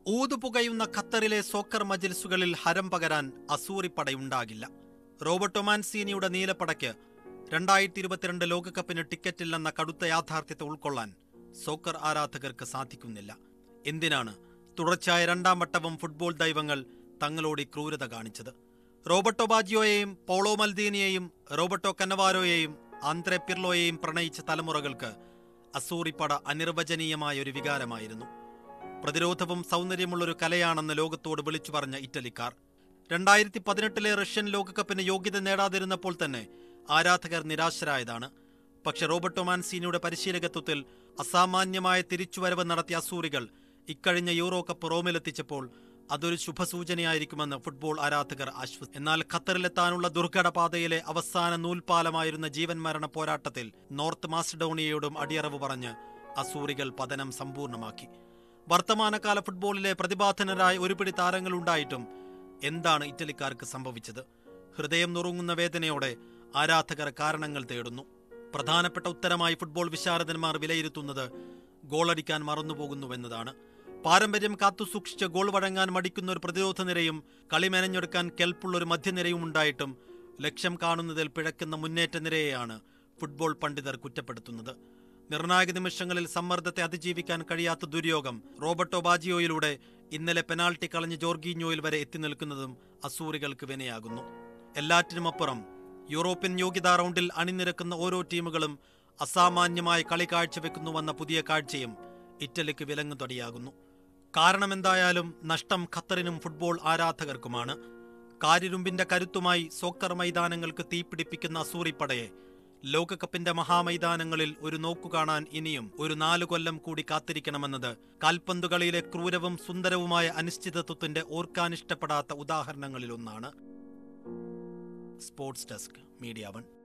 ഊതുപുകയുന്ന ഖത്തറിലെ സോക്കർ മജിൽസുകളിൽ ഹരം പകരാൻ അസൂറിപ്പടയുണ്ടാകില്ല റോബർട്ട് ഒമാൻസീനിയുടെ നീലപ്പടയ്ക്ക് രണ്ടായിരത്തി ഇരുപത്തിരണ്ട് ലോകകപ്പിന് ടിക്കറ്റില്ലെന്ന കടുത്ത യാഥാർത്ഥ്യത്തെ ഉൾക്കൊള്ളാൻ സോക്കർ ആരാധകർക്ക് സാധിക്കുന്നില്ല എന്തിനാണ് തുടർച്ചയായ രണ്ടാം വട്ടവും ഫുട്ബോൾ ദൈവങ്ങൾ തങ്ങളോട് ഈ ക്രൂരത കാണിച്ചത് റോബർട്ടോ ബാജിയോയെയും പോളോ മൽദീനിയെയും റോബർട്ടോ കന്നവാരോയെയും ആന്ത്രെ പിർലോയെയും പ്രണയിച്ച തലമുറകൾക്ക് അസൂറിപ്പട അനിർവചനീയമായ ഒരു വികാരമായിരുന്നു പ്രതിരോധവും സൗന്ദര്യമുള്ളൊരു കലയാണെന്ന് ലോകത്തോട് വിളിച്ചു പറഞ്ഞ ഇറ്റലിക്കാർ രണ്ടായിരത്തി പതിനെട്ടിലെ റഷ്യൻ ലോകകപ്പിന് യോഗ്യത നേടാതിരുന്നപ്പോൾ തന്നെ ആരാധകർ നിരാശരായതാണ് പക്ഷെ റോബർട്ടോ മാൻസീനിയുടെ പരിശീലകത്വത്തിൽ അസാമാന്യമായ തിരിച്ചുവരവ് നടത്തിയ അസൂറികൾ ഇക്കഴിഞ്ഞ യൂറോ കപ്പ് റോമിലെത്തിച്ചപ്പോൾ അതൊരു ശുഭസൂചനയായിരിക്കുമെന്ന് ഫുട്ബോൾ ആരാധകർ ആശ്വസി എന്നാൽ ഖത്തറിലെത്താനുള്ള ദുർഘട പാതയിലെ അവസാന നൂൽപാലമായിരുന്ന ജീവൻ മരണ പോരാട്ടത്തിൽ നോർത്ത് മാസിഡോണിയയോടും അടിയറവ് പറഞ്ഞ് അസൂറികൾ പതനം സമ്പൂർണ്ണമാക്കി വർത്തമാനകാല ഫുട്ബോളിലെ പ്രതിഭാധനരായ ഒരു പിടി താരങ്ങളുണ്ടായിട്ടും എന്താണ് ഇറ്റലിക്കാർക്ക് സംഭവിച്ചത് ഹൃദയം നുറുങ്ങുന്ന വേദനയോടെ ആരാധകർ കാരണങ്ങൾ തേടുന്നു പ്രധാനപ്പെട്ട ഉത്തരമായി ഫുട്ബോൾ വിശാരദന്മാർ വിലയിരുത്തുന്നത് ഗോളടിക്കാൻ മറന്നുപോകുന്നുവെന്നതാണ് പാരമ്പര്യം കാത്തുസൂക്ഷിച്ച് ഗോൾ വഴങ്ങാൻ മടിക്കുന്ന ഒരു പ്രതിരോധ നിരയും കളി മെനഞ്ഞെടുക്കാൻ കെൽപ്പുള്ള ഒരു മധ്യനിരയും ഉണ്ടായിട്ടും ലക്ഷ്യം കാണുന്നതിൽ പിഴക്കുന്ന മുന്നേറ്റ നിരയെയാണ് ഫുട്ബോൾ പണ്ഡിതർ കുറ്റപ്പെടുത്തുന്നത് നിർണായക നിമിഷങ്ങളിൽ സമ്മർദ്ദത്തെ അതിജീവിക്കാൻ കഴിയാത്ത ദുര്യോഗം റോബർട്ടോ ബാജിയോയിലൂടെ ഇന്നലെ പെനാൾട്ടി കളഞ്ഞ് ജോർഗീഞ്ഞോയിൽ വരെ എത്തി നിൽക്കുന്നതും അസൂറികൾക്ക് വിനയാകുന്നു എല്ലാറ്റിനുമപ്പുറം യൂറോപ്യൻ യോഗ്യതാ റൗണ്ടിൽ അണിനിരക്കുന്ന ഓരോ ടീമുകളും അസാമാന്യമായ കളി കാഴ്ചവെക്കുന്നുവെന്ന പുതിയ കാഴ്ചയും ഇറ്റലിക്ക് വിലങ്ങുതൊടിയാകുന്നു കാരണമെന്തായാലും നഷ്ടം ഖത്തറിനും ഫുട്ബോൾ ആരാധകർക്കുമാണ് കാരിരുമ്പിന്റെ കരുത്തുമായി സോക്കർ മൈതാനങ്ങൾക്ക് തീപിടിപ്പിക്കുന്ന അസൂറിപ്പടയെ ലോകകപ്പിന്റെ മഹാമൈതാനങ്ങളിൽ ഒരു നോക്കുകാണാൻ ഇനിയും ഒരു നാലു കൊല്ലം കൂടി കാത്തിരിക്കണമെന്നത് കാൽപന്തുകളിയിലെ ക്രൂരവും സുന്ദരവുമായ അനിശ്ചിതത്വത്തിന്റെ ഓർക്കാനിഷ്ടപ്പെടാത്ത ഉദാഹരണങ്ങളിലൊന്നാണ് സ്പോർട്സ് ഡെസ്ക് മീഡിയ വൺ